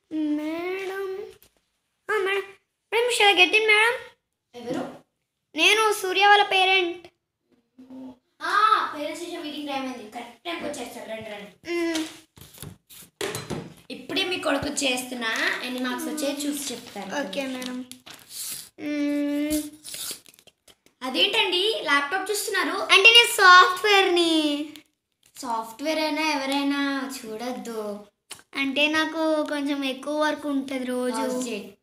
Madam ఆ, madam madam should get in madam ఎవరు నేను సూర్య వాళ్ళ parent parents teacher meeting time అయింది కరెక్ట్ టైంకి వచ్చేస్తాడు రండి రండి ఇప్పుడే మీ కొడుకు చేస్తున్నా ఎన్ని మార్క్స్ వచ్చాయో చూసి చెప్తాను ఓకే మేడం మ్మ్. అదేంటండి ల్యాప్టాప్ చూస్తున్నారు అంటే నేను సాఫ్ట్వేర్ని సాఫ్ట్వేర్ అయినా ఎవరైనా చూడొద్దు అంటే నాకు కొంచెం ఎక్కువ వర్క్ ఉంటుంది రోజు Pause చేయి.